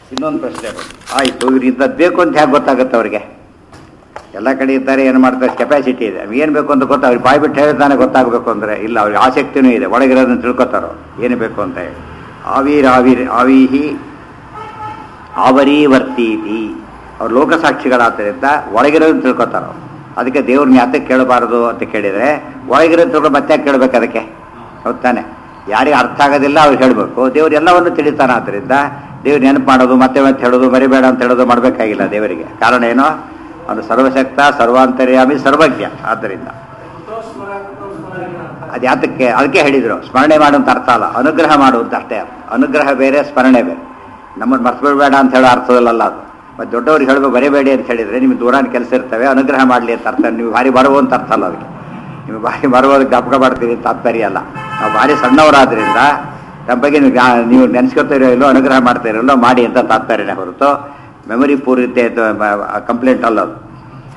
ಇನ್ನೊಂದು ಪ್ರಶ್ನೆ ಬಂತು ಆಯಿತು ಇವ್ರು ಇಂಥದ್ದು ಬೇಕು ಅಂತ ಹೇಗೆ ಗೊತ್ತಾಗುತ್ತೆ ಅವ್ರಿಗೆ ಎಲ್ಲ ಕಡೆ ಇದ್ದಾರೆ ಏನು ಮಾಡ್ತಾರೆ ಕೆಪಾಸಿಟಿ ಇದೆ ಏನು ಬೇಕು ಅಂತ ಗೊತ್ತಾ ಅವ್ರಿಗೆ ಬಾಯಿ ಬಿಟ್ಟು ಹೇಳ್ತಾನೆ ಗೊತ್ತಾಗಬೇಕು ಅಂದರೆ ಇಲ್ಲ ಅವ್ರಿಗೆ ಆಸಕ್ತಿನೂ ಇದೆ ಒಳಗಿರೋದನ್ನ ತಿಳ್ಕೊತಾರೋ ಏನು ಬೇಕು ಅಂತ ಹೇಳಿ ಆವೀರ್ ಆವಿರ್ ಆವೀಹಿ ಆವರೀವರ್ತೀತಿ ಅವ್ರು ಲೋಕಸಾಕ್ಷಿಗಳಾದ್ದರಿಂದ ಒಳಗಿರೋದನ್ನ ತಿಳ್ಕೊತಾರೋ ಅದಕ್ಕೆ ದೇವ್ರನ್ನ ಯಾತಕ್ಕೆ ಕೇಳಬಾರದು ಅಂತ ಕೇಳಿದರೆ ಒಳಗಿರೋದು ತಿಳ್ಕೊಂಡು ಮತ್ತೆ ಯಾಕೆ ಕೇಳಬೇಕು ಅದಕ್ಕೆ ಹೌದ್ ತಾನೆ ಯಾರಿಗೆ ಅರ್ಥ ಆಗೋದಿಲ್ಲ ಅವ್ರು ಹೇಳಬೇಕು ದೇವ್ರು ಎಲ್ಲವನ್ನು ತಿಳಿತಾನೆ ಆದ್ದರಿಂದ ದೇವ್ರು ನೆನಪು ಮಾಡೋದು ಮತ್ತೆ ಮತ್ತೆ ಹೇಳೋದು ಮರಿಬೇಡ ಅಂತ ಹೇಳೋದು ಮಾಡಬೇಕಾಗಿಲ್ಲ ದೇವರಿಗೆ ಕಾರಣ ಏನೋ ಅವನು ಸರ್ವಶಕ್ತ ಸರ್ವಾಂತರ್ಯಾಮಿ ಸರ್ವಜ್ಞ ಆದ್ದರಿಂದ ಅದು ಯಾತಕ್ಕೆ ಅದಕ್ಕೆ ಹೇಳಿದರು ಸ್ಮರಣೆ ಮಾಡುವಂತ ಅರ್ಥ ಅಲ್ಲ ಅನುಗ್ರಹ ಮಾಡುವಂತ ಅಷ್ಟೇ ಅರ್ಥ ಅನುಗ್ರಹ ಬೇರೆ ಸ್ಮರಣೆ ಬೇರೆ ನಮ್ಮನ್ನು ಮರ್ಸ್ಬಿಡ್ಬೇಡ ಅಂತ ಹೇಳೋ ಅರ್ಥದಲ್ಲ ಅದು ಮತ್ತು ದೊಡ್ಡವ್ರಿಗೆ ಹೇಳಬೇಕು ಬರೀಬೇಡಿ ಅಂತ ಹೇಳಿದರೆ ನಿಮ್ಗೆ ದೂರಾನ ಕೆಲಸ ಇರ್ತವೆ ಅನುಗ್ರಹ ಮಾಡಲಿ ಅಂತ ಅರ್ಥ ನೀವು ಭಾರಿ ಬರುವಂತ ಅರ್ಥ ಅಲ್ಲ ಅದಕ್ಕೆ ನೀವು ಭಾರಿ ಬರುವುದಕ್ಕೆ ಜ್ಞಾಪಕ ಮಾಡ್ತೀರಿ ಅಂತ ತಾತ್ಪರ್ಯ ಅಲ್ಲ ನಾವು ಭಾರಿ ಸಣ್ಣವರಾದ್ರಿಂದ ನಮ್ಮ ಬಗ್ಗೆ ನೀವು ಜ್ಞಾ- ನೀವು ನೆನೆಸ್ಕೊತಿರೋ ಇಲ್ಲೋ ಅನುಗ್ರಹ ಮಾಡ್ತಾ ಇರಲ್ಲೋ ಮಾಡಿ ಅಂತ ತಾತ್ಪರ್ಯನೇ ಹೊರತು ಮೆಮೊರಿ ಪೂರಿತೆ ಕಂಪ್ಲೇಂಟ್ ಅಲ್ಲ ಅದು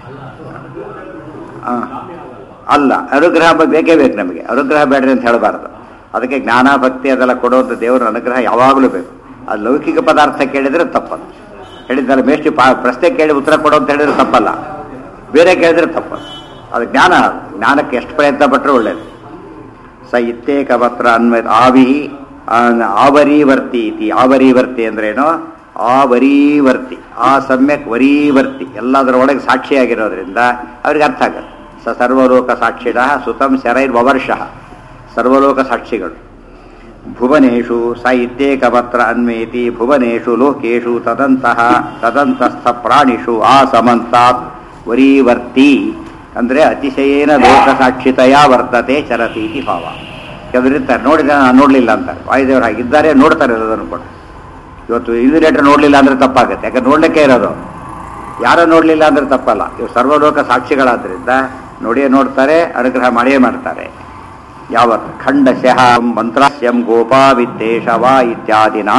ಆ, ಅಲ್ಲ ಅನುಗ್ರಹ ಬ- ಬೇಕೇ ಬೇಕು ನಮಗೆ ಅನುಗ್ರಹ ಬೇಡ್ರಿ ಅಂತ ಹೇಳಬಾರ್ದು ಅದಕ್ಕೆ ಜ್ಞಾನ ಭಕ್ತಿ ಅದೆಲ್ಲ ಕೊಡುವಂಥ ದೇವರ ಅನುಗ್ರಹ ಯಾವಾಗಲೂ ಬೇಕು ಅದು ಲೌಕಿಕ ಪದಾರ್ಥ ಕೇಳಿದರೆ ತಪ್ಪಲ್ಲ ಹೇಳಿದ್ದಾರೆ ಮೇಷ್ಟಿ ಪಾ ಪ್ರಶ್ನೆ ಕೇಳಿ ಉತ್ತರ ಕೊಡು ಅಂತ ಹೇಳಿದ್ರೆ ತಪ್ಪಲ್ಲ ಬೇರೆ ಕೇಳಿದ್ರೆ ತಪ್ಪಲ್ಲ ಅದು ಜ್ಞಾನ ಅದು. ಜ್ಞಾನಕ್ಕೆ ಎಷ್ಟು ಪ್ರಯತ್ನ ಪಟ್ಟರೆ ಒಳ್ಳೇದು ಸ ಇತ್ತೇಕ ಪತ್ರ ಅನ್ವಯ ಆವಿ ಆ- ಆವರೀವರ್ತಿ ಇತಿ ಆವರೀವರ್ತಿ ಅಂದ್ರೇನು ಆವರೀವರ್ತಿ ಆ ಸಮ್ಯಕ್ ವರೀವರ್ತಿ ಎಲ್ಲದರೊಳಗೆ ಸಾಕ್ಷಿಯಾಗಿರೋದ್ರಿಂದ ಅವ್ರಿಗೆ ಅರ್ಥ ಆಗುತ್ತೆ ಸ ಸರ್ವಲೋಕ ಸಾಕ್ಷಿಣ ಸುತಂ ಶರೈರ್ವರ್ಷ ಸರ್ವಲೋಕ ಸಾಕ್ಷಿಗಳು ಭುವನೇಶು ಸ ಇತ್ತೇಕಪತ್ರ ಅನ್ವೇತಿ ಭುವನೇಶು ಲೋಕೇಶು ತದಂತಹ ತದಂತಸ್ಥ ಪ್ರಾಣಿಷು ಆ ಸಮಂತಾತ್ ವರೀವರ್ತಿ ಅಂದರೆ ಅತಿಶಯೇನ ಲೋಕ ಸಾಕ್ಷಿತೆಯ ವರ್ತತೆ ಚರತೀತಿ ಭಾವ ಕೆಲವರಿರ್ತಾರೆ ನೋಡಿದ ನಾನು ನೋಡಲಿಲ್ಲ ಅಂತಾರೆ ವಾಯುದೇವರು ಹಾಗಿದ್ದಾರೆ ನೋಡ್ತಾರೆ ಅದನ್ನು ಕೂಡ ಇವತ್ತು ಇನ್ವಿಲೇಟರ್ ನೋಡಲಿಲ್ಲ ಅಂದರೆ ತಪ್ಪಾಗುತ್ತೆ ಯಾಕಂದ್ರೆ ನೋಡಲಿಕ್ಕೆ ಇರೋದು ಯಾರೋ ನೋಡಲಿಲ್ಲ ಅಂದ್ರೆ ತಪ್ಪಲ್ಲ ಇವು ಸರ್ವಲೋಕ ಸಾಕ್ಷಿಗಳಾದ್ರಿಂದ ನೋಡಿಯೇ ನೋಡ್ತಾರೆ ಅನುಗ್ರಹ ಮಾಡಿಯೇ ಮಾಡ್ತಾರೆ ಯಾವತ್ತು ಖಂಡಶಃ ಮಂತ್ರಾಸ್ಯಂ ಗೋಪಾ ವಿದ್ದೇಶವ ಇತ್ಯಾದಿನ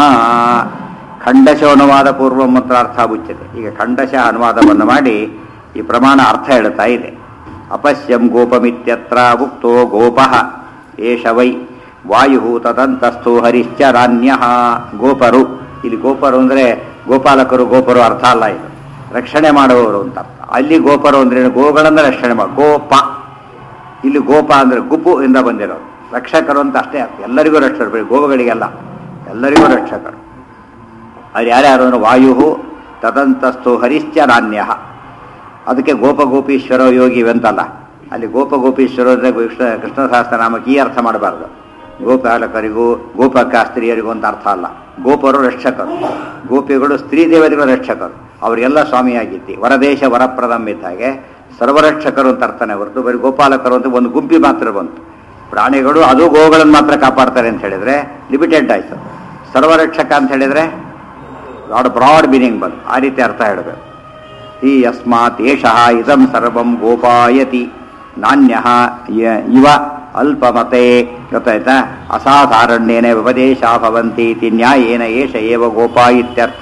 ಖಂಡಶಃ ಅನುವಾದ ಪೂರ್ವ ಮಂತ್ರಾರ್ಥ ಮುಚ್ಚತೆ ಈಗ ಖಂಡಶಃ ಅನುವಾದವನ್ನು ಮಾಡಿ ಈ ಪ್ರಮಾಣ ಅರ್ಥ ಹೇಳ್ತಾ ಇದೆ ಅಪಶ್ಯಂ ಗೋಪಮಿತ್ಯತ್ರ ಉಕ್ತೋ ಗೋಪಃ ಏಷ ವೈ ವಾಯು ತದಂತಸ್ಥೋ ಹರಿಶ್ಚರಾನ್ಯ ಗೋಪರು ಇಲ್ಲಿ ಗೋಪರು ಅಂದರೆ ಗೋಪಾಲಕರು ಗೋಪರು ಅರ್ಥ ಅಲ್ಲ ಇದು ರಕ್ಷಣೆ ಮಾಡುವವರು ಅಂತ ಅರ್ಥ ಅಲ್ಲಿ ಗೋಪರು ಅಂದ್ರೆ ಏನು? ಗೋಗಳನ್ನು ರಕ್ಷಣೆ ಮಾಡಿ ಗೋಪ ಇಲ್ಲಿ ಗೋಪ ಅಂದ್ರೆ ಗುಪ್ಪು ಇಂದ ಬಂದಿರೋದು ರಕ್ಷಕರು ಅಂತ ಅಷ್ಟೇ ಅರ್ಥ ಎಲ್ಲರಿಗೂ ರಕ್ಷಕರು ಬರೀ ಗೋವುಗಳಿಗೆಲ್ಲ ಎಲ್ಲರಿಗೂ ರಕ್ಷಕರು ಅದು ಯಾರ್ಯಾರು ಅಂದ್ರೆ ವಾಯು ತದಂತಸ್ಥೋ ಹರಿಶ್ಚ ನಾಣ್ಯ ಅದಕ್ಕೆ ಗೋಪ ಗೋಪೀಶ್ವರ ಯೋಗಿ ಇವಂತಲ್ಲ ಅಲ್ಲಿ ಗೋಪ ಗೋಪೀಶ್ವರ ಅಂದ್ರೆ ಕೃಷ್ಣ ಕೃಷ್ಣ ಸಹಸ್ರನಾಮಕ್ಕೆ ಈ ಅರ್ಥ ಮಾಡಬಾರ್ದು ಗೋಪಾಲಕರಿಗೂ ಗೋಪಕ ಸ್ತ್ರೀಯರಿಗೂ ಅಂತ ಅರ್ಥ ಅಲ್ಲ ಗೋಪರು ರಕ್ಷಕರು ಗೋಪಿಗಳು ಸ್ತ್ರೀ ದೇವತೆಗಳ ರಕ್ಷಕರು ಅವರಿಗೆಲ್ಲ ಸ್ವಾಮಿಯಾಗಿದ್ದಿ ವರದೇಶ ವರಪ್ರದಂ ಇದ್ದ ಹಾಗೆ ಸರ್ವರಕ್ಷಕರು ಅಂತ ಅರ್ಥನೇ ಹೊರತು ಬರೀ ಗೋಪಾಲಕರು ಅಂತ ಒಂದು ಗುಂಪಿ ಮಾತ್ರ ಬಂತು ಪ್ರಾಣಿಗಳು ಅದು ಗೋಗಳನ್ನು ಮಾತ್ರ ಕಾಪಾಡ್ತಾರೆ ಅಂತ ಹೇಳಿದ್ರೆ ಲಿಮಿಟೆಡ್ ಆಯ್ತು ಸರ್ವರಕ್ಷಕ ಅಂತ ಹೇಳಿದ್ರೆ ಲಾಡ್ ಬ್ರಾಡ್ ಮೀನಿಂಗ್ ಬಂತು ಆ ರೀತಿ ಅರ್ಥ ಹೇಳಬೇಕು ಈ ಯಸ್ಮಾತ್ ಏಷಃ ಇದಂ ಸರ್ವಂ ಗೋಪಾಯತಿ ನಾಣ್ಯ ಇವ ಅಲ್ಪಮತೆ ಗೊತ್ತಾಯ್ತಾ ಅಸಾಧಾರಣ್ಯೇನ ಉಪದೇಶ ಭವಂತಿ ಇತಿ ನ್ಯಾಯೇನ ಏಷ ಏವ ಗೋಪಾ ಇತ್ಯರ್ಥ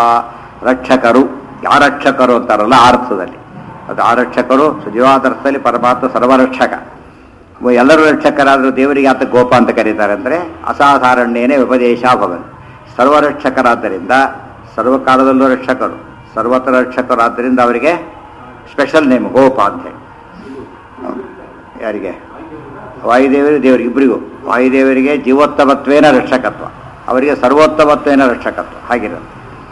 ರಕ್ಷಕರು ಯಾರಕ್ಷಕರು ಅಂತಾರಲ್ಲ ಆ ಅರ್ಥದಲ್ಲಿ ಅದು ಆರಕ್ಷಕರು ಸುಜೀವಾದ ಅರ್ಥದಲ್ಲಿ ಪರಮಾತ್ಮ ಸರ್ವರಕ್ಷಕ ಎಲ್ಲರೂ ರಕ್ಷಕರಾದರೂ ದೇವರಿಗೆ ಆತ ಗೋಪ ಅಂತ ಕರೀತಾರೆ ಅಂದರೆ ಅಸಾಧಾರಣ್ಯೇನೆ ಉಪದೇಶ ಭವನ್ ಸರ್ವರಕ್ಷಕರಾದ್ದರಿಂದ ಸರ್ವಕಾಲದಲ್ಲೂ ರಕ್ಷಕರು ಸರ್ವತ್ರ ರಕ್ಷಕರಾದ್ದರಿಂದ ಅವರಿಗೆ ಸ್ಪೆಷಲ್ ನೇಮ್ ಗೋಪ ಅಂತ ಹೇಳಿ ಹೌದು. ಯಾರಿಗೆ ವಾಯುದೇವರಿಗೆ ದೇವರಿಗೆ ಇಬ್ಬರಿಗೂ ವಾಯುದೇವರಿಗೆ ಜೀವೋತ್ತಮತ್ವೇನ ರಕ್ಷಕತ್ವ ಅವರಿಗೆ ಸರ್ವೋತ್ತಮತ್ವೇನ ರಕ್ಷಕತ್ವ ಹಾಗಿರೋದು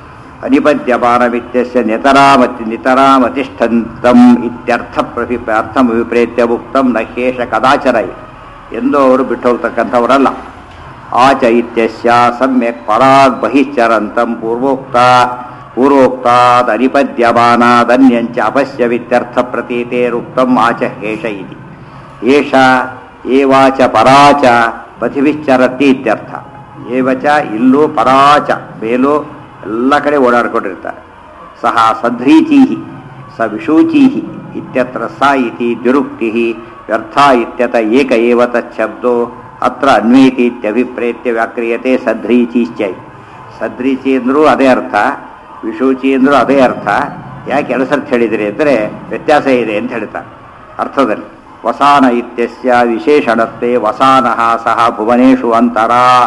ಅನಿಪದ್ಯಮಾನವಿತ್ಯಸ್ಯ ನಿತರಾಮತಿ ನಿತರಾಮತಿಷ್ಠಂತಂ ಇತ್ಯರ್ಥ ಪ್ರಭಿ ಅರ್ಥಂ ವಿಪ್ರೇತ್ಯ ಉಕ್ತಂ ನ ಹೇಷ ಕದಾಚರ ಎಂದು ಅವರು ಬಿಟ್ಟು ಹೋಗ್ತಕ್ಕಂಥವರಲ್ಲ ಆಚ ಇತ್ಯಸ್ಯ ಸಮ್ಯಕ್ ಪರಾಗ್ ಬಹಿಶ್ಚರಂತಂ ಪೂರ್ವೋಕ್ತ ಪೂರ್ವೋಕ್ತಾದ್ ಅನಿಪದ್ಯಮಾನಾದನ್ಯಂಚ ಅಪಶ್ಯವಿತ್ಯರ್ಥ ಪ್ರತೀತೇರುಕ್ತಂ ಆಚ ಹೇಷ ಇತಿ ಏಷ ಏವಾಚ ಪರಾಚ ಪಥಿವಿಶ್ಚರತಿ ಇತ್ಯರ್ಥ ಏವಚ ಇಲ್ಲೂ ಪರಾಚ ಮೇಲೂ ಎಲ್ಲ ಕಡೆ ಓಡಾಡ್ಕೊಂಡಿರ್ತಾರೆ ಸಹ ಸಧ್ರೀಚೀ ಸ ವಿಶೂಚೀ ಇತ್ಯತ್ರ ಸ ಇತಿ ದ್ವಿರುಕ್ತಿ ವ್ಯರ್ಥ ಇತ್ಯತ ಏಕ ಏವ ತಚ್ಛಬ್ದೋ ಅತ್ರ ಅನ್ವೇತಿ ಇತ್ಯಭಿಪ್ರೇತ್ಯ ವ್ಯಾಕ್ರಿಯತೆ ಸಧ್ರೀಚೀಶ್ಚ ಸದ್ರೀಚಿ ಅಂದರೂ ಅದೇ ಅರ್ಥ ವಿಶೂಚಿ ಅಂದರೂ ಅದೇ ಅರ್ಥ ಯಾಕೆ ಎಳಸರ್ಥ ಹೇಳಿದಿರಿ ಅಂದರೆ ವ್ಯತ್ಯಾಸ ಇದೆ ಅಂತ ಹೇಳ್ತಾರೆ ಅರ್ಥದಲ್ಲಿ ವಸಾನ ಇತ್ಯಸ್ಯ ವಿಶೇಷಣತ್ವೆ ವಸಾನಃ ಸಹ ಭುವನೇಶು ಅಂತರ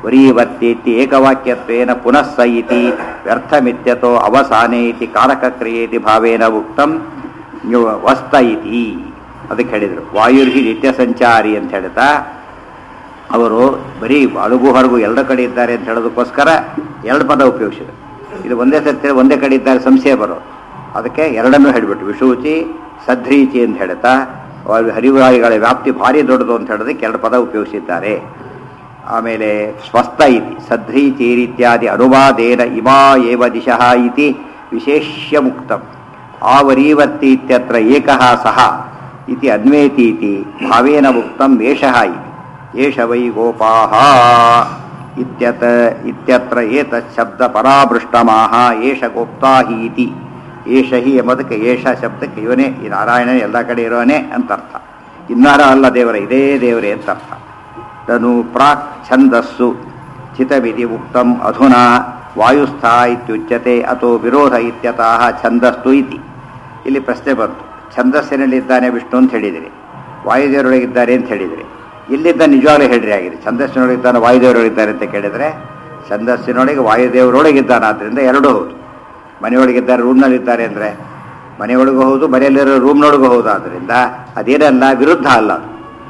ವರೀವರ್ತೀತಿ ಏಕವಾಕ್ಯತ್ವೇನ ಪುನಃ ಸ ಇತಿ ವ್ಯರ್ಥಮಿತ್ಯತೋ ಅವಸಾನೆ ಇತಿ ಕಾರಕಕ್ರಿಯೇತಿ ಭಾವೇನ ಉಕ್ತಂ ನ್ಯು- ವಸ್ತ ಇತಿ ಅದಕ್ಕೆ ಹೇಳಿದರು ವಾಯುರ್ಹಿ ನಿತ್ಯ ಸಂಚಾರಿ ಅಂತ ಹೇಳ್ತಾ ಅವರು ಬರೀ ಅಡುಗು ಹೊರಗು ಎರಡು ಕಡೆ ಇದ್ದಾರೆ ಅಂತ ಹೇಳೋದಕ್ಕೋಸ್ಕರ ಎರಡು ಪದ ಉಪಯೋಗಿಸಿದರು ಇದು ಒಂದೇ ಸತ್ಯ ಒಂದೇ ಕಡೆ ಇದ್ದಾರೆ ಸಂಶಯ ಬರೋದು ಅದಕ್ಕೆ ಎರಡನ್ನೂ ಹೇಳಿಬಿಟ್ಟು ವಿಷೂಚಿ ಸದ್ರೀಚಿ ಅಂತ ಹೇಳ್ತಾ ಅವ್ರ ಹರಿವಾಯುಗಳ ವ್ಯಾಪ್ತಿ ಭಾರಿ ದೊಡ್ಡದು ಅಂತ ಹೇಳೋದಕ್ಕೆ ಎರಡು ಪದ ಉಪಯೋಗಿಸಿದ್ದಾರೆ ಆಮೇಲೆ ಸ್ವಸ್ಥ ಇತಿ ಸದ್ರೀಚೇರಿತ್ಯಾದಿ ಅನುವಾದೇನ ಇಮಾ ಏವ ದಿಶಃ ಇತಿ ವಿಶೇಷ್ಯ ಮುಕ್ತಂ ಆವರೀವರ್ತಿ ಇತ್ಯತ್ರ ಏಕಃ ಸಹ ಇತಿ ಅನ್ವೇತಿ ಇತಿ ಭಾವೇನ ಉಕ್ತಂ ಏಷಃ ಇತಿ ಏಷ ವೈ ಗೋಪಾಃ ಇತ್ಯತ ಇತ್ಯತ್ರ ಏತತ್ ಶಬ್ದ ಪರಾಮೃಷ್ಟಮಾಹ ಏಷ ಗೋಪ್ತಾ ಹಿ ಇತಿ ಏಷ ಹಿ ಎಂಬುದಕ್ಕೆ ಏಷ ಶಬ್ದಕ್ಕೆ ಇವನೇ ಈ ನಾರಾಯಣ ಎಲ್ಲ ಕಡೆ ಇರೋನೇ ಅಂತ ಅರ್ಥ ಇನ್ನಾರ ಅಲ್ಲ ದೇವರ ಇದೇ ದೇವರೇ ಅಂತ ಅರ್ಥ ತನು ಪ್ರಾಕ್ ಛಂದಸ್ಸು ಚಿತವಿಧಿ ಉಕ್ತಂ ಅಧುನಾ ವಾಯುಸ್ಥಾ ಇತ್ಯುಚ್ಯತೆ ಅಥೋ ವಿರೋಧ ಇತ್ಯತಃ ಛಂದಸ್ತು ಇತಿ ಇಲ್ಲಿ ಪ್ರಶ್ನೆ ಬಂತು ಛಂದಸ್ಸಿನಲ್ಲಿದ್ದಾನೆ ವಿಷ್ಣು ಅಂತ ಹೇಳಿದಿರಿ ವಾಯುದೇವರೊಳಗಿದ್ದಾರೆ ಅಂತ ಹೇಳಿದಿರಿ ಇಲ್ಲಿದ್ದ ನಿಜವಾಗ್ಲೂ ಹೇಳ್ರಿ ಆಗಿದೆ ಛಂದಸ್ಸಿನೊಳಗಿದ್ದಾನೆ ವಾಯುದೇವರೊಳಗಿದ್ದಾರೆ ಅಂತ ಕೇಳಿದರೆ ಛಂದಸ್ಸಿನೊಳಗೆ ವಾಯುದೇವರೊಳಗಿದ್ದಾನೆ ಆದ್ದರಿಂದ ಎರಡೂ ಹೌದು ಮನೆಯೊಳಗಿದ್ದಾರೆ ರೂಮ್ನಲ್ಲಿದ್ದಾರೆ ಅಂದರೆ ಮನೆಯೊಳಗೂ ಹೌದು ಮನೆಯಲ್ಲಿರೋ ರೂಮ್ನೊಳಗೂ ಹೌದು ಆದ್ದರಿಂದ ಅದೇನಲ್ಲ ವಿರುದ್ಧ ಅಲ್ಲ ಅದು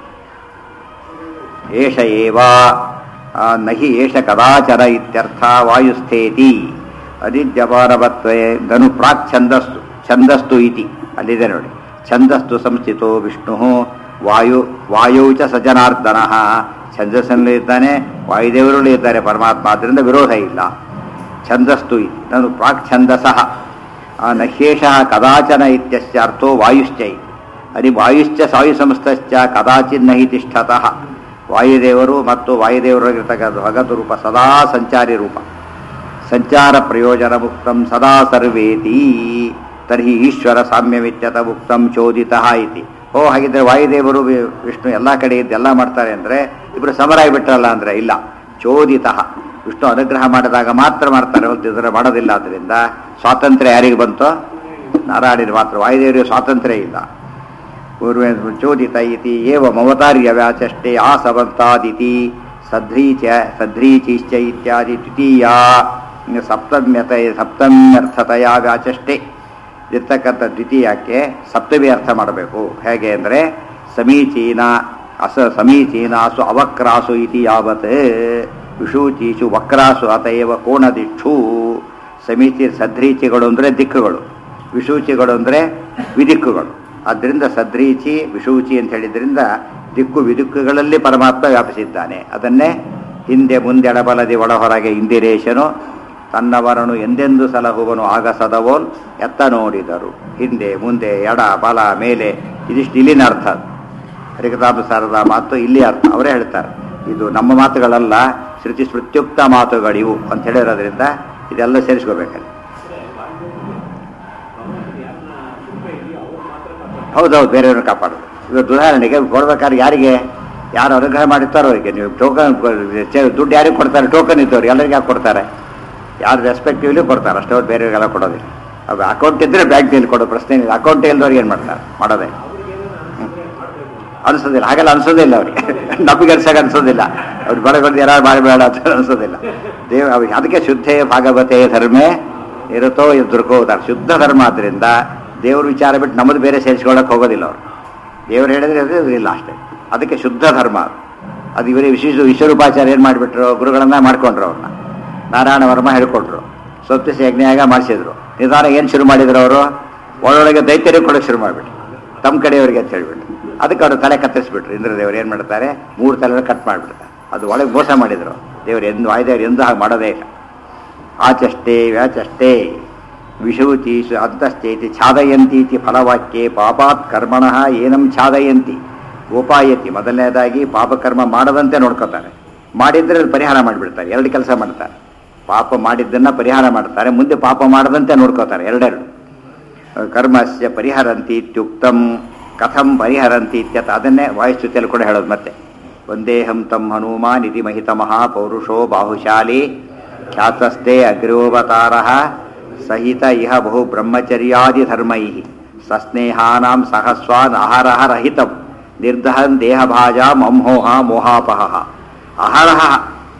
ಏಷ ಏವ ಆ, ನಹಿ ಏಷ ಕದಾಚರ ಇತ್ಯರ್ಥ ವಾಯುಸ್ಥೇತಿ ಅನಿದ್ಯಮಾನವತ್ವೇ ಧನು ಪ್ರಾಕ್ ಛಂದಸ್ತು ಛಂದಸ್ತು ಇತಿ ಅಲ್ಲಿದೆ ನೋಡಿ ಛಂದಸ್ತು ಸಂಸ್ಥಿತೋ ವಿಷ್ಣು ವಾಯು ವಾಯು ಚ ಸಜನಾರ್ದನ ಛಂದಸ್ಸಲ್ಲಿ ಇದ್ದಾನೆ ವಾಯುದೇವರಲ್ಲಿ ಇದ್ದಾರೆ ಪರಮಾತ್ಮ ಆದ್ದರಿಂದ ವಿರೋಧ ಇಲ್ಲ ಛಂದಸ್ತು ಇತಿ ನಾನು ಪ್ರಾಕ್ ಛಂದಸಃ ಆ ನಹ್ಯೇಷ ಕದಾಚನ ಇತ್ಯಸ್ಯ ಅರ್ಥೋ ವಾಯುಶ್ಚ ಇತಿ ಅದಿ ವಾಯುಶ್ಚ ಸಾಯು ಸಂಸ್ಥಶ್ಚ ಕದಾಚಿನ್ನ ಹಿ ತಿಷ್ಠತಃ ವಾಯುದೇವರು ಮತ್ತು ವಾಯುದೇವರಾಗಿರ್ತಕ್ಕಂಥ ಭಗತ್ ರೂಪ ಸದಾ ಸಂಚಾರಿ ರೂಪ ಸಂಚಾರ ಪ್ರಯೋಜನ ಮುಕ್ತಂ ಸದಾ ಸರ್ವೇತಿ ತರ್ಹಿ ಈಶ್ವರ ಸಾಮ್ಯಮಿತ್ಯತ ಮುಕ್ತಂ ಚೋದಿತ ಇತಿ ಓ ಹಾಗಿದ್ರೆ ವಾಯುದೇವರು ವಿ- ವಿಷ್ಣು ಎಲ್ಲ ಕಡೆ ಇದ್ದು ಎಲ್ಲ ಮಾಡ್ತಾರೆ ಅಂದರೆ ಇಬ್ಬರು ಸಮರಾಗಿಬಿಟ್ರಲ್ಲ ಅಂದರೆ ಇಲ್ಲ ಚೋದಿತ ವಿಷ್ಣು ಅನುಗ್ರಹ ಮಾಡಿದಾಗ ಮಾತ್ರ ಮಾಡ್ತಾರೆ ಹೊರತು ಇದರ ಮಾಡೋದಿಲ್ಲ ಆದ್ದರಿಂದ ಸ್ವಾತಂತ್ರ್ಯ ಯಾರಿಗೆ ಬಂತೋ ನಾರಾಯಣ ಮಾತ್ರ ವಾಯುದೇವರಿಗೆ ಸ್ವಾತಂತ್ರ್ಯ ಇಲ್ಲ ಪೂರ್ವೇ ಚೋದಿತ ಇತಿ ಏವ ಮಮತಾರ್ಯ ವ್ಯಾಚಷ್ಟೇ ಆಸವಂತಾದಿತಿ ಸಧ್ರೀಚ ಸಧ್ರೀಚಿಶ್ಚ ಇತ್ಯಾದಿ ದ್ವಿತೀಯ ಸಪ್ತಮ್ಯತ ಸಪ್ತಮ್ಯರ್ಥತೆಯ ವ್ಯಾಚಷ್ಟೇ ಇರ್ತಕ್ಕಂಥ ದ್ವಿತೀಯಕ್ಕೆ ಸಪ್ತಮಿ ಅರ್ಥ ಮಾಡಬೇಕು ಹೇಗೆ ಅಂದರೆ ಸಮೀಚೀನ ಅಸ ಸಮೀಚೀನಾಸು ಅವಕ್ರಾಸು ಇತಿ ಯಾವತ್ ವಿಷೂಚೀಸು ವಕ್ರಾಸು ಅತಯವ ಕೋಣದಿಕ್ಷು ಸಮೀಚಿ ಸದ್ರೀಚಿಗಳು ಅಂದರೆ ದಿಕ್ಕುಗಳು ವಿಷೂಚಿಗಳು ಅಂದರೆ ವಿದಿಕ್ಕುಗಳು ಆದ್ದರಿಂದ ಸದ್ರೀಚಿ ವಿಷೂಚಿ ಅಂತ ಹೇಳಿದ್ರಿಂದ ದಿಕ್ಕು ವಿದಿಕ್ಕುಗಳಲ್ಲಿ ಪರಮಾತ್ಮ ವ್ಯಾಪಿಸಿದ್ದಾನೆ ಅದನ್ನೇ ಹಿಂದೆ ಮುಂದೆ ಎಡಬಲದಿ ಒಳಹೊರಗೆ ಇಂದಿರೇಶನು ತನ್ನವರನು ಎಂದೆಂದು ಸಲಹುವನು ಆಗ ಸದವೋಲ್ ಎತ್ತ ನೋಡಿದರು ಹಿಂದೆ ಮುಂದೆ ಎಡ ಬಲ ಮೇಲೆ ಇದಿಷ್ಟು ಇಲ್ಲಿನ ಅರ್ಥ ಹರಿಕತಾಪಸಾರದ ಮಾತು ಇಲ್ಲಿ ಅರ್ಥ ಅವರೇ ಹೇಳ್ತಾರೆ ಇದು ನಮ್ಮ ಮಾತುಗಳಲ್ಲ ಶ್ರುತಿ ಸ್ಮೃತ್ಯುಕ್ತ ಮಾತುಗಳಿವು ಅಂತ ಹೇಳಿರೋದ್ರಿಂದ ಇದೆಲ್ಲ ಸೇರಿಸ್ಕೋಬೇಕಲ್ಲಿ ಹೌದೌದು ಬೇರೆಯವ್ರನ್ನ ಕಾಪಾಡೋದು ಇವತ್ತು ಉದಾಹರಣೆಗೆ ಕೊಡ್ಬೇಕಾದ್ರೆ ಯಾರಿಗೆ ಯಾರು ಅನುಗ್ರಹ ಮಾಡಿರ್ತಾರೋ ಅವರಿಗೆ ನೀವು ಟೋಕನ್ ದುಡ್ಡು ಯಾರಿಗೆ ಕೊಡ್ತಾರೆ ಟೋಕನ್ ಇದ್ದವ್ರು ಎಲ್ಲರಿಗೆ ಯಾಕೆ ಕೊಡ್ತಾರೆ ಯಾರು ರೆಸ್ಪೆಕ್ಟಿವ್ಲಿ ಕೊಡ್ತಾರೆ ಅಷ್ಟೇ ಅವ್ರು ಬೇರೆಯವರಿಗೆಲ್ಲ ಕೊಡೋದಿಲ್ಲ ಅದು ಅಕೌಂಟ್ ಇದ್ದರೆ ಬ್ಯಾಂಕ್ನಲ್ಲಿ ಕೊಡೋ ಪ್ರಶ್ನೆ ಇಲ್ಲ ಅಕೌಂಟ್ ಇಲ್ದವ್ರಿಗೆ ಏನು ಮಾಡ್ತಾರೆ ಮಾಡೋದೇ ಹ್ಮ್. ಅನ್ಸೋದಿಲ್ಲ ಹಾಗೆಲ್ಲ ಅನ್ಸೋದಿಲ್ಲ ಅವ್ರಿಗೆ ನಮಗೆ ಅನ್ಸಾಗ ಅನ್ಸೋದಿಲ್ಲ ಅವ್ರು ಬಡಗೊಂಡು ಯಾರು ಮಾಡಬೇಡ ಅಂತ ಅನ್ಸೋದಿಲ್ಲ ದೇವ ಅವ್ರಿಗೆ ಅದಕ್ಕೆ ಶುದ್ಧೇ ಭಾಗವತೆ ಧರ್ಮೇ ಇರುತ್ತೋ ದುರ್ಗೋ ಉದಾರ ಶುದ್ಧ ಧರ್ಮ ಆದ್ದರಿಂದ ದೇವ್ರ ವಿಚಾರ ಬಿಟ್ಟು ನಮ್ಮದು ಬೇರೆ ಸೇರಿಸ್ಕೊಳ್ಳೋಕೆ ಹೋಗೋದಿಲ್ಲ ಅವರು ದೇವ್ರು ಹೇಳಿದ್ರೆ ಅದು ಇಲ್ಲ ಅಷ್ಟೇ ಅದಕ್ಕೆ ಶುದ್ಧ ಧರ್ಮ ಅದು. ಅದು ಇವರೇ ವಿಶೇಷ ವಿಶ್ವರೂಪಾಚಾರ್ಯ ಏನು ಮಾಡಿಬಿಟ್ರು ಗುರುಗಳನ್ನ ಮಾಡ್ಕೊಂಡ್ರು ಅವ್ರನ್ನ ನಾರಾಯಣ ವರ್ಮ ಹೇಳ್ಕೊಟ್ರು ಸ್ವಪ್ತಿಸಿ ಯಜ್ಞಯಾಗ ಮಾಡಿಸಿದ್ರು ನಿಧಾನ ಏನು ಶುರು ಮಾಡಿದ್ರು ಅವರು ಒಳೊಳಗೆ ದೈತ್ಯರಿಗೆ ಕೊಡೋಕೆ ಶುರು ಮಾಡಿಬಿಟ್ರು ತಮ್ಮ ಕಡೆಯವರಿಗೆ ಅಂತ ಹೇಳ್ಬಿಟ್ಟು ಅದಕ್ಕೆ ಅವರು ತಲೆ ಕತ್ತರಿಸ್ಬಿಟ್ರು ಇಂದ್ರದೇವರು ಏನು ಮಾಡ್ತಾರೆ ಮೂರು ತಲೆ ಕಟ್ ಮಾಡಿಬಿಡ್ತಾರೆ ಅದು ಒಳಗೆ ಮೋಸ ಮಾಡಿದರು ದೇವರು ಎಂದು ವಾಯುದೇವರು ಎಂದೂ ಹಾಗೆ ಮಾಡೋದೇ ಇಲ್ಲ ಆಚಷ್ಟೇ ವ್ಯಾಚಷ್ಟೇ ವಿಷೂತೀಸು ಅಂತಶ್ಚೇತಿ ಛಾದಯಂತೀತಿ ಫಲವಾಕ್ಯೆ ಪಾಪಾತ್ ಕರ್ಮಣಃ ಏನಂ ಛಾದಯಂತಿ ಗೋಪಾಯತಿ ಮೊದಲನೇದಾಗಿ ಪಾಪಕರ್ಮ ಮಾಡದಂತೆ ನೋಡ್ಕೋತಾರೆ ಮಾಡಿದ್ರೆ ಅದು ಪರಿಹಾರ ಮಾಡಿಬಿಡ್ತಾರೆ ಎರಡು ಕೆಲಸ ಮಾಡ್ತಾರೆ ಪಾಪ ಮಾಡಿದ್ದನ್ನು ಪರಿಹಾರ ಮಾಡ್ತಾರೆ ಮುಂದೆ ಪಾಪ ಮಾಡದಂತೆ ನೋಡ್ಕೋತಾರೆ ಎರಡೆರಡು ಕರ್ಮಸ್ಯ ಪರಿಹರಂತಿ ಇತ್ಯುಕ್ತಂ ಕಥಂ ಪರಿಹರಂತಿ ಇತ್ಯತ ಅದನ್ನೇ ವಾಯುಸ್ತುತಿಯಲ್ಲಿ ಕೂಡ ಹೇಳೋದು ಮತ್ತೆ ಒಂದೇಹಂ ತಂ ಹನುಮಾನ್ ಇತಿ ಮಹಿತ ಮಹಾಪೌರುಷೋ ಬಾಹುಶಾಲಿ ಖ್ಯಾತಸ್ತೆ ಅಗ್ರೋವತಾರ ಸಹಿತ ಇಹ ಬಹು ಬ್ರಹ್ಮಚರ್ಯಾದಿ ಧರ್ಮೈ ಸಸ್ನೇಹಾನಾಂ ಸಹಸ್ವಾನ್ ಅಹರಹ ರಹಿತಂ ನಿರ್ದಹನ್ ದೇಹಭಾಜ ಮಂಹೋಹ ಮೋಹಾಪಹ ಅಹರಹ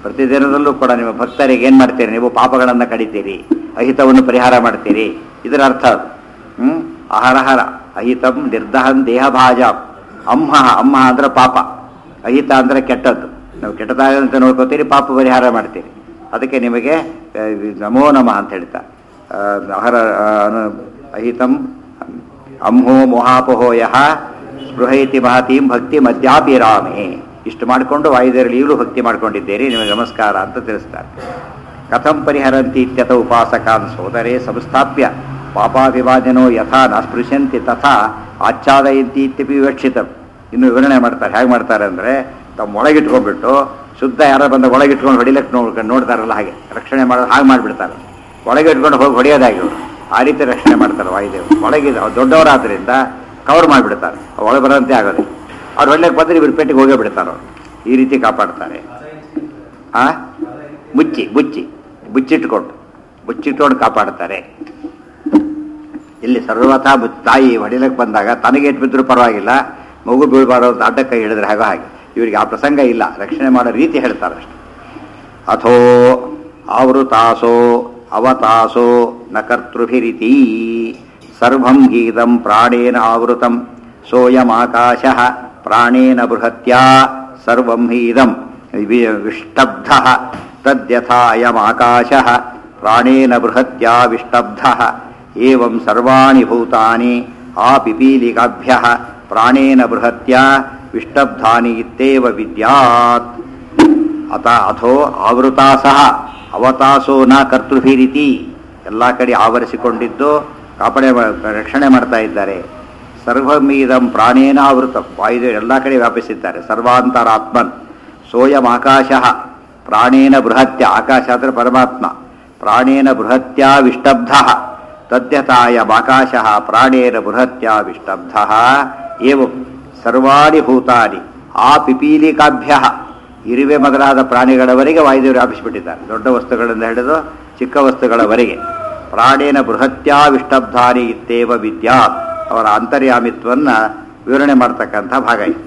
ಪ್ರತಿದಿನದಲ್ಲೂ ಕೂಡ ನಿಮ್ಮ ಭಕ್ತರಿಗೆ ಏನು ಮಾಡ್ತೀರಿ ನೀವು ಪಾಪಗಳನ್ನು ಕಡಿತೀರಿ ಅಹಿತವನ್ನು ಪರಿಹಾರ ಮಾಡ್ತೀರಿ ಇದರ ಅರ್ಥ ಅದು ಹ್ಮ್ ಅಹರಹರ ಅಹಿತಂ ನಿರ್ದಹನ್ ದೇಹ ಭಾಜ ಅಮ್ಮ ಅಮ್ಮ ಅಂದ್ರೆ ಪಾಪ ಅಹಿತ ಅಂದ್ರೆ ಕೆಟ್ಟದ್ದು ನಾವು ಕೆಟ್ಟದಾಗದಂತೆ ನೋಡ್ಕೋತೀರಿ ಪಾಪ ಪರಿಹಾರ ಮಾಡ್ತೀರಿ ಅದಕ್ಕೆ ನಿಮಗೆ ಆ, ನಮೋ ನಮಃ ಅಂತ ಹೇಳ್ತಾ ಆ, ಅಹರ ಆ, ಅನು- ಅಹಿತಂ ಅಂಹೋ ಮೊಹಾಪಹೋಯ ಸ್ಪೃಹೈತಿ ಮಹತೀಂ ಭಕ್ತಿ ಮಧ್ಯಾಪಿರಾಮೆ ಇಷ್ಟು ಮಾಡಿಕೊಂಡು ವಾಯುದೇವರಲ್ಲಿ ಈಗಲೂ ಭಕ್ತಿ ಮಾಡ್ಕೊಂಡಿದ್ದೀರಿ ನಿಮಗೆ ನಮಸ್ಕಾರ ಅಂತ ತಿಳಿಸ್ತಾರೆ ಕಥಂ ಪರಿಹರಂತಿ ಇತ್ಯತ ಉಪಾಸಕಾನ್ ಸೋದರೇ ಸಂಸ್ಥಾಪ್ಯ ಪಾಪಾಭಿವಾದನೋ ಯಥಾ ನ ಸ್ಪೃಶಂತಿ ತಥಾ ಆಚ್ಛಾದಯಂತಿ ಇತ್ಯಪಿ ವಿವಕ್ಷಿತ ಇನ್ನು ವಿವರಣೆ ಮಾಡ್ತಾರೆ ಹೇಗೆ ಮಾಡ್ತಾರೆ ಅಂದರೆ ತಮ್ಮ ಒಳಗಿಟ್ಕೊಂಡ್ಬಿಟ್ಟು ಶುದ್ಧ ಯಾರೋ ಬಂದ ಒಳಗಿಟ್ಕೊಂಡು ಹೊಡಿಲಕ್ಕೆ ನೋಡ್ ನೋಡ್ತಾರಲ್ಲ ಹಾಗೆ ರಕ್ಷಣೆ ಮಾಡೋದು ಹಾಗೆ ಮಾಡಿಬಿಡ್ತಾರೆ ಒಳಗೆ ಇಟ್ಕೊಂಡು ಹೋಗಿ ಹೊಡೆಯೋದಾಗಿ ಅವರು ಆ ರೀತಿ ರಕ್ಷಣೆ ಮಾಡ್ತಾರೆ ವಾಯುದೇವರು ಒಳಗಿದೆ ಅವ್ರು ದೊಡ್ಡವರಾದ್ರಿಂದ ಕವರ್ ಮಾಡಿಬಿಡ್ತಾರೆ ಒಳಗೆ ಬರೋಂತೆ ಆಗೋದಿಲ್ಲ ಅವ್ರು ಒಳ್ಳೆಗೆ ಬಂದರೆ ಇವ್ರ ಪೇಟೆಗೆ ಹೋಗೇ ಬಿಡ್ತಾರೆ ಅವ್ರು ಈ ರೀತಿ ಕಾಪಾಡ್ತಾರೆ ಆ ಮುಚ್ಚಿ ಮುಚ್ಚಿ ಮುಚ್ಚಿಟ್ಕೊಂಡು ಮುಚ್ಚಿಟ್ಕೊಂಡು ಕಾಪಾಡ್ತಾರೆ ಇಲ್ಲಿ ಸರ್ವಥಾ ಬು- ತಾಯಿ ಹೊಡಿಲಕ್ಕೆ ಬಂದಾಗ ತನಗೆ ಇಟ್ಟು ಬಿದ್ದರೂ ಪರವಾಗಿಲ್ಲ ಮಗು ಬೀಳ್ಬಾರ್ದು ಅಂತ ಅಡ್ಡಕ್ಕೆ ಹೇಳಿದ್ರೆ ಹಾಗೆ ಹಾಗೆ ಇವರಿಗೆ ಆ ಪ್ರಸಂಗ ಇಲ್ಲ ರಕ್ಷಣೆ ಮಾಡೋ ರೀತಿ ಹೇಳ್ತಾರೆ ಅಷ್ಟೆ ಅಥೋ ಆವೃತಾಸೋ ಅವತಾಸೋ ನ ಕರ್ತೃಭಿರಿತಿ ಸರ್ವಂ ಗೀತಂ ಪ್ರಾಣೇನ ಆವೃತಂ ಸೋಯಮಾಕಾಶ ಪ್ರಾಣೇನ ಬೃಹತ್ಯಾ ಸರ್ವಂ ಹಿ ಇದಂ ವಿ- ವಿಷ್ಟಬ್ಧ ತದ್ಯಥಾ ಅಯಮಾಕಾಶ ಪ್ರಾಣೇನ ಬೃಹತ್ಯಾ ವಿಷ್ಟಬ್ಧ ಏವಂ ಸರ್ವಾಣಿ ಭೂತಾನಿ ಆ ಪಿಪೀಲಿಕಾಭ್ಯ ಪ್ರಾಣೇನ ಬೃಹತ್ಯಾ ವಿಷ್ಟಬ್ಧಾನಿ ಇತ್ತೇವ ವಿದ್ಯಾತ್ ಅತ ಅಥೋ ಆವೃತಾ ಸಹ ಅವತಾಸೋ ನ ಕರ್ತೃಭಿರಿತಿ ಎಲ್ಲ ಕಡೆ ಆವರಿಸಿಕೊಂಡಿದ್ದು ಕಾಪಡೆ ರಕ್ಷಣೆ ಮಾಡ್ತಾ ಇದ್ದಾರೆ ಸರ್ವಮೀದಂ ಪ್ರಾಣೇನ ಆವೃತ ವಾಯುದೇವರು ಎಲ್ಲ ಕಡೆ ವ್ಯಾಪಿಸಿದ್ದಾರೆ ಸರ್ವಾಂತರಾತ್ಮನ್ ಸೋಯಂ ಆಕಾಶ ಪ್ರಾಣೇನ ಬೃಹತ್ಯ ಆಕಾಶ ಅಂದರೆ ಪರಮಾತ್ಮ ಪ್ರಾಣೇನ ಬೃಹತ್ಯ ವಿಷ್ಟಬ್ಧ ತದ್ಯತಾಯಮಾಕಾಶ ಪ್ರಾಣೇನ ಬೃಹತ್ಯ ವಿಷ್ಟಬ್ಧ ಏವಂ ಸರ್ವಾಣಿ ಭೂತಾನಿ ಆ ಪಿಪೀಲಿಕಾಭ್ಯ ಇರುವೆ ಮೊದಲಾದ ಪ್ರಾಣಿಗಳವರೆಗೆ ವಾಯುದೇವರು ವ್ಯಾಪಿಸಿಬಿಟ್ಟಿದ್ದಾರೆ ದೊಡ್ಡ ವಸ್ತುಗಳಿಂದ ಹಿಡಿದು ಚಿಕ್ಕ ವಸ್ತುಗಳವರೆಗೆ ಪ್ರಾಣೇನ ಬೃಹತ್ಯಾ ವಿಷ್ಟಬ್ಧಾನಿ ಇತ್ತೇವ ವಿದ್ಯಾತ್ ಅವರ ಅಂತರ್ಯಾಮಿತ್ವನ್ನ ವಿವರಣೆ ಮಾಡ್ತಕ್ಕಂಥ ಭಾಗ ಇದು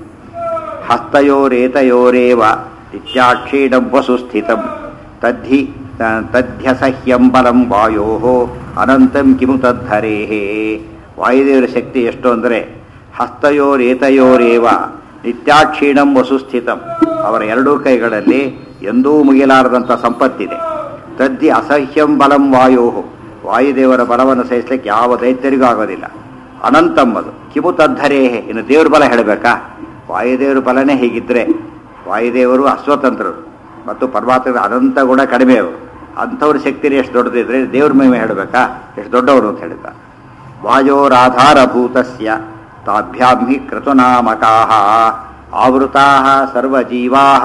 ಹಸ್ತಯೋರೇತಯೋರೇವ ನಿತ್ಯಾಕ್ಷೀಣಂ ವಸು ಸ್ಥಿತಂ ತದ್ಧಿ ತದ್ಧ್ಯಸಹ್ಯಂ ಬಲಂ ವಾಯೋ ಅನಂತಂ ಕಿಮು ತದ್ಧರೇಃ ವಾಯುದೇವರ ಶಕ್ತಿ ಎಷ್ಟು ಅಂದರೆ ಹಸ್ತಯೋರೇತಯೋರೇವ ನಿತ್ಯಾಕ್ಷೀಣಂ ವಸು ಸ್ಥಿತಂ ಅವರ ಎರಡೂ ಕೈಗಳಲ್ಲಿ ಎಂದೂ ಮುಗಿಲಾರದಂಥ ಸಂಪತ್ತಿದೆ ತದ್ದಿ ಅಸಹ್ಯಂ ಬಲಂ ವಾಯೋ ವಾಯುದೇವರ ಬಲವನ್ನು ಸಹಿಸಲಿಕ್ಕೆ ಯಾವ ದೈತ್ಯರಿಗೂ ಆಗೋದಿಲ್ಲ ಅನಂತಮ್ಮದು ಕಿಮು ತದ್ಧರೇಹೆ ಇನ್ನು ದೇವ್ರ ಬಲ ಹೇಳಬೇಕಾ ವಾಯುದೇವರ ಬಲನೇ ಹೀಗಿದ್ರೆ ವಾಯುದೇವರು ಅಸ್ವತಂತ್ರರು ಮತ್ತು ಪರಮಾತ್ಮದ ಅನಂತ ಗುಣ ಕಡಿಮೆ ಅವರು ಅಂಥವ್ರ ಶಕ್ತಿನೇ ಎಷ್ಟು ದೊಡ್ಡದಿದ್ರೆ ದೇವ್ರ ಮಹಿಮೆ ಹೇಳಬೇಕಾ ಎಷ್ಟು ದೊಡ್ಡವರು ಅಂತ ಹೇಳಿದ ವಾಯೋರಾಧಾರಭೂತಸ್ಯ ತಾಭ್ಯಾಂ ಹಿ ಕ್ರತುನಾಮಕಾಹ ಆವೃತಾಃ ಸರ್ವಜೀವಾಃ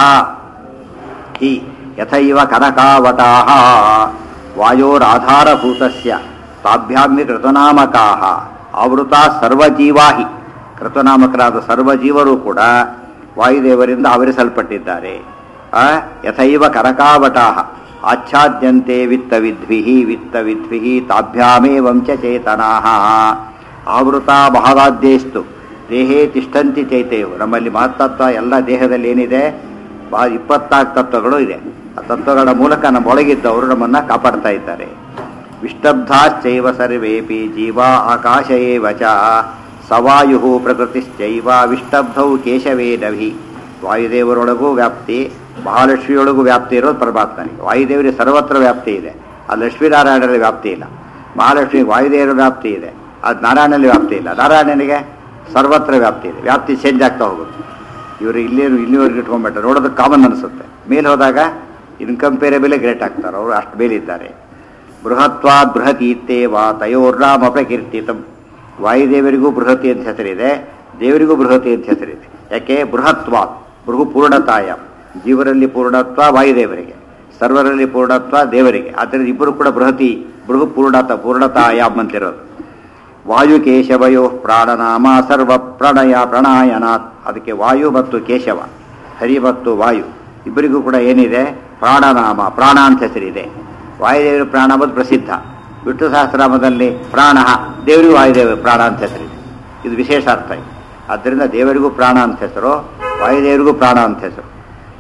ಹಿ ಯಥೈವ ಕನಕಾವಟಾಹ ವಾಯೋರಾಧಾರಭೂತಸ್ಯ ತಾಭ್ಯಾಂ ಹಿ ಕೃತನಾಮಕಾಹ ಆವೃತಾ ಸರ್ವಜೀವಾ ಹಿ ಕೃತನಾಮಕರಾದ ಸರ್ವಜೀವರು ಕೂಡ ವಾಯುದೇವರಿಂದ ಆವರಿಸಲ್ಪಟ್ಟಿದ್ದಾರೆ ಆ, ಯಥೈವ ಕನಕಾವಟಾಹ ಆಚ್ಛಾದ್ಯಂತೆ ವಿತ್ತವಿದ್ವಿಃ ವಿತ್ತವಿದ್ವಿಃ ತಾಭ್ಯಾಮೇವಂ ಚ ಚೇತನಾಃ ಆವೃತಾ ಮಹಾವಾದ್ಯೇಸ್ತು ದೇಹೇ ತಿಷ್ಠಂತಿ ಚೈತಯು ನಮ್ಮಲ್ಲಿ ಮಹತ್ತತ್ವ ಎಲ್ಲ ದೇಹದಲ್ಲಿ ಏನಿದೆ ಬಾ ಇಪ್ಪತ್ನಾಲ್ಕು ತತ್ವಗಳು ಇದೆ ಆ ತತ್ವಗಳ ಮೂಲಕ ನಮ್ಮ ಒಳಗಿದ್ದವರು ನಮ್ಮನ್ನ ಕಾಪಾಡ್ತಾ ಇದ್ದಾರೆ ವಿಷ್ಟಬ್ಧಾಶ್ಚೈವ ಸರ್ವೇಪಿ ಜೀವ ಆಕಾಶ ಏವ ಚ ಸವಾಯು ಪ್ರಕೃತಿಶ್ಚೈವ ವಿಷ್ಟಬ್ಧೌ ಕೇಶವೇ ನಭಿ ವಾಯುದೇವರೊಳಗೂ ವ್ಯಾಪ್ತಿ ಮಹಾಲಕ್ಷ್ಮಿಯೊಳಗೂ ವ್ಯಾಪ್ತಿ ಇರೋದು ಪರಮಾತ್ಮನಿಗೆ ವಾಯುದೇವರಿಗೆ ಸರ್ವತ್ರ ವ್ಯಾಪ್ತಿ ಇದೆ ಆ ಲಕ್ಷ್ಮೀನಾರಾಯಣರಲ್ಲಿ ವ್ಯಾಪ್ತಿ ಇಲ್ಲ ಮಹಾಲಕ್ಷ್ಮಿಗೆ ವಾಯುದೇವರ ವ್ಯಾಪ್ತಿ ಇದೆ ಅದು ನಾರಾಯಣನಲ್ಲಿ ವ್ಯಾಪ್ತಿ ಇಲ್ಲ ನಾರಾಯಣನಿಗೆ ಸರ್ವತ್ರ ವ್ಯಾಪ್ತಿ ಇದೆ ವ್ಯಾಪ್ತಿ ಚೇಂಜ್ ಆಗ್ತಾ ಹೋಗುತ್ತೆ ಇವರು ಇಲ್ಲಿ ಇಲ್ಲಿವರೆಗೆ ಇಟ್ಕೊಂಡ್ಬಿಟ್ರೆ ನೋಡೋದಕ್ಕೆ ಕಾಮನ್ ಅನಿಸುತ್ತೆ ಮೇಲೆ ಹೋದಾಗ ಇನ್ಕಂಪೇರೇಬಲೇ ಗ್ರೇಟ್ ಆಗ್ತಾರೆ ಅವರು ಅಷ್ಟು ಮೇಲಿದ್ದಾರೆ ಬೃಹತ್ವಾದ್ ಬೃಹತಿ ಇತ್ತೇವ ತಯೋರ್ನಾಮ ಪ್ರಕೀರ್ತಿತಂ ವಾಯುದೇವರಿಗೂ ಬೃಹತಿ ಅಂತ ಹೆಸರಿದೆ ದೇವರಿಗೂ ಬೃಹತಿ ಅಂತ ಹೆಸರಿದೆ ಯಾಕೆ ಬೃಹತ್ವಾತ್ ಬೃಹು ಪೂರ್ಣತಾಯ ಜೀವರಲ್ಲಿ ಪೂರ್ಣತ್ವ ವಾಯುದೇವರಿಗೆ ಸರ್ವರಲ್ಲಿ ಪೂರ್ಣತ್ವ ದೇವರಿಗೆ ಆದ್ದರಿಂದ ಇಬ್ಬರು ಕೂಡ ಬೃಹತಿ ಬೃಹು ಪೂರ್ಣತ ಪೂರ್ಣತಾಯಾಮ್ ಅಂತಿರೋದು ವಾಯುಕೇಶವಯೋ ಪ್ರಾಣನಾಮ ಸರ್ವ ಪ್ರಣಯ ಪ್ರಣಾಯನಾಥ್ ಅದಕ್ಕೆ ವಾಯು ಮತ್ತು ಕೇಶವ ಹರಿ ಮತ್ತು ವಾಯು ಇಬ್ಬರಿಗೂ ಕೂಡ ಏನಿದೆ ಪ್ರಾಣನಾಮ ಪ್ರಾಣ ಅಂತ ಹೆಸರಿದೆ ವಾಯುದೇವರು ಪ್ರಾಣ ಮತ್ತು ಪ್ರಸಿದ್ಧ ವಿಷ್ಣು ಸಹಸ್ರನಾಮದಲ್ಲಿ ಪ್ರಾಣ ದೇವರಿಗೂ ವಾಯುದೇವ ಪ್ರಾಣ ಅಂತ ಹೆಸರಿದೆ ಇದು ವಿಶೇಷ ಅರ್ಥ ಇದೆ ಆದ್ದರಿಂದ ದೇವರಿಗೂ ಪ್ರಾಣ ಅಂತ ಹೆಸರು ವಾಯುದೇವರಿಗೂ ಪ್ರಾಣ ಅಂತ ಹೆಸರು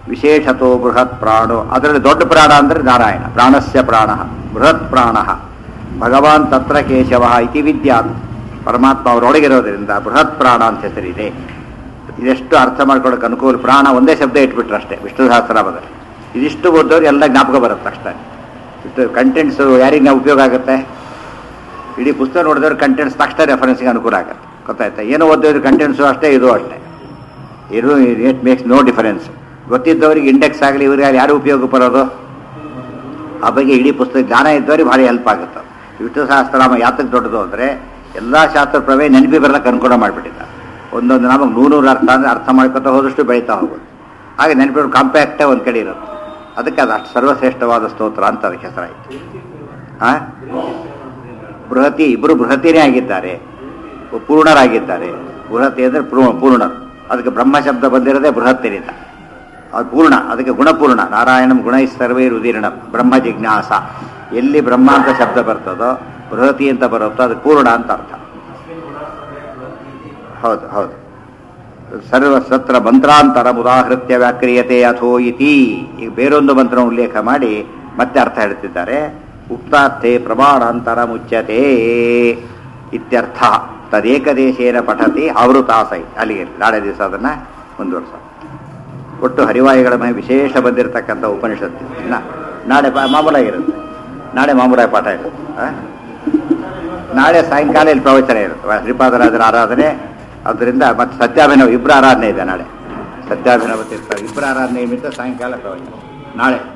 ವಿಶೇಷತೋ ಬೃಹತ್ ಪ್ರಾಣೋ ಅದರಲ್ಲಿ ದೊಡ್ಡ ಪ್ರಾಣ ಅಂದರೆ ನಾರಾಯಣ ಪ್ರಾಣಸ್ಯ ಪ್ರಾಣ ಬೃಹತ್ ಪ್ರಾಣ ಭಗವಾನ್ ತತ್ರ ಕೇಶವ ಇತಿ ವಿದ್ಯಾತ್ ಪರಮಾತ್ಮ ಅವರೊಳಗಿರೋದ್ರಿಂದ ಬೃಹತ್ ಪ್ರಾಣ ಅಂತ ಹೆಸರಿದೆ ಇದೆಷ್ಟು ಅರ್ಥ ಮಾಡ್ಕೊಳ್ಳೋಕೆ ಅನುಕೂಲ ಪ್ರಾಣ ಒಂದೇ ಶಬ್ದ ಇಟ್ಬಿಟ್ರು ಅಷ್ಟೇ ವಿಷ್ಣು ಸಹಸ್ರನಾಮದಲ್ಲಿ ಇದಿಷ್ಟು ಓದೋರು ಎಲ್ಲ ಜ್ಞಾಪಕ ಬರುತ್ತೆ ಅಷ್ಟೇ ಇಷ್ಟು ಕಂಟೆಂಟ್ಸು ಯಾರಿಗೆ ನಾವು ಉಪಯೋಗ ಆಗುತ್ತೆ ಇಡೀ ಪುಸ್ತಕ ನೋಡಿದವ್ರು ಕಂಟೆಂಟ್ಸ್ ತಕ್ಷಣ ರೆಫರೆನ್ಸ್ಗೆ ಅನುಕೂಲ ಆಗುತ್ತೆ ಗೊತ್ತಾಯ್ತಾ ಏನು ಓದಿದ್ರೆ ಕಂಟೆಂಟ್ಸು ಅಷ್ಟೇ ಇದು ಅಷ್ಟೇ ಇದು ಇಟ್ ಮೇಕ್ಸ್ ನೋ ಡಿಫರೆನ್ಸ್ ಗೊತ್ತಿದ್ದವ್ರಿಗೆ ಇಂಡೆಕ್ಸ್ ಆಗಲಿ ಇವ್ರಿಗೆ ಯಾರು ಉಪಯೋಗ ಬರೋದು ಆ ಬಗ್ಗೆ ಇಡೀ ಪುಸ್ತಕ ಜ್ಞಾನ ಇದ್ದವ್ರಿಗೆ ಭಾರಿ ಹೆಲ್ಪ್ ಆಗುತ್ತೆ ವಿಷ್ಣು ಸಹಸ್ರನಾಮ ಯಾತಕ್ಕೆ ದೊಡ್ಡದು ಅಂದರೆ ಎಲ್ಲ ಶಾಸ್ತ್ರ ಪ್ರವೇ ನೆನಪಿ ಬರಲಿಕ್ಕೆ ಅನುಕೂಲ ಮಾಡಿಬಿಟ್ಟಿದ್ದ ಒಂದೊಂದು ನಾಮಕ್ಕೆ ನೂನೂರು ಅರ್ಥ ಅಂದರೆ ಅರ್ಥ ಮಾಡ್ಕೊತಾ ಹೋದಷ್ಟು ಬೆಳೀತಾ ಹೋಗೋದು ಹಾಗೆ ನೆನಪಿ ಕಾಂಪ್ಯಾಕ್ಟೇ ಒಂದು ಕಡೆ ಇರುತ್ತೆ ಅದಕ್ಕೆ ಅದು ಅಷ್ಟು ಸರ್ವಶ್ರೇಷ್ಠವಾದ ಸ್ತೋತ್ರ ಅಂತ ಅದಕ್ಕೆ ಹೆಸರಾಯಿತು ಹಾಂ ಬೃಹತಿ ಇಬ್ಬರು ಬೃಹತಿನೇ ಆಗಿದ್ದಾರೆ ಪೂರ್ಣರಾಗಿದ್ದಾರೆ ಬೃಹತಿ ಅಂದರೆ ಪೂರ್ಣರು ಅದಕ್ಕೆ ಬ್ರಹ್ಮ ಶಬ್ದ ಬಂದಿರೋದೇ ಬೃಹತ್ತಿನಿಂದ ಅದು ಪೂರ್ಣ ಅದಕ್ಕೆ ಗುಣಪೂರ್ಣ ನಾರಾಯಣಂ ಗುಣ ಸರ್ವೇ ರುದೀರ್ಣ ಬ್ರಹ್ಮ ಜಿಜ್ಞಾಸ ಎಲ್ಲಿ ಬ್ರಹ್ಮ ಅಂತ ಶಬ್ದ ಬರ್ತದೋ ಬೃಹತಿ ಅಂತ ಬರುತ್ತೋ ಅದು ಪೂರ್ಣ ಅಂತ ಅರ್ಥ ಹೌದು ಹೌದು ಸರ್ವ ಸತ್ರ ಮಂತ್ರಾಂತರ ಉದಾಹೃತ್ಯ ವ್ಯಾಕ್ರಿಯತೆ ಅಥೋ ಇತಿ ಈಗ ಬೇರೊಂದು ಮಂತ್ರ ಉಲ್ಲೇಖ ಮಾಡಿ ಮತ್ತೆ ಅರ್ಥ ಹೇಳ್ತಿದ್ದಾರೆ ಉಕ್ತಾರ್ಥೆ ಪ್ರಮಾಣಾಂತರ ಮುಚ್ಚತೆ ಇತ್ಯರ್ಥ ತದೇಕದೇಶೇನ ಪಠತಿ ಆವೃತಾಸೈ ಅಲ್ಲಿಗೆ ನಾಳೆ ದಿವಸ ಅದನ್ನ ಮುಂದುವರ್ಸ ಒಟ್ಟು ಹರಿವಾಯುಗಳ ಮೇಲೆ ವಿಶೇಷ ಬಂದಿರತಕ್ಕಂಥ ಉಪನಿಷತ್ತು ಇನ್ನ ನಾಳೆ ಪಾ- ಮಾಮೂಲಾಗಿರುತ್ತೆ ನಾಳೆ ಮಾಮೂಲಾಗಿ ಪಾಠ ಇರುತ್ತೆ ಆ? ನಾಳೆ ಸಾಯಂಕಾಲ ಇಲ್ಲಿ ಪ್ರವಚನ ಇರುತ್ತೆ ಶ್ರೀಪಾದರಾಜರ ಆರಾಧನೆ ಅದರಿಂದ ಮತ್ತೆ ಸತ್ಯಾಭಿನವ ಇಬ್ಬರ ಆರಾಧನೆ ಇದೆ ನಾಳೆ ಸತ್ಯಾಭಿನವ ತೀರ್ಥ ಇಬ್ಬರ ಆರಾಧನೆ ನಿಮಿತ್ತ ಸಾಯಂಕಾಲ ಪ್ರವಚನ ನಾಳೆ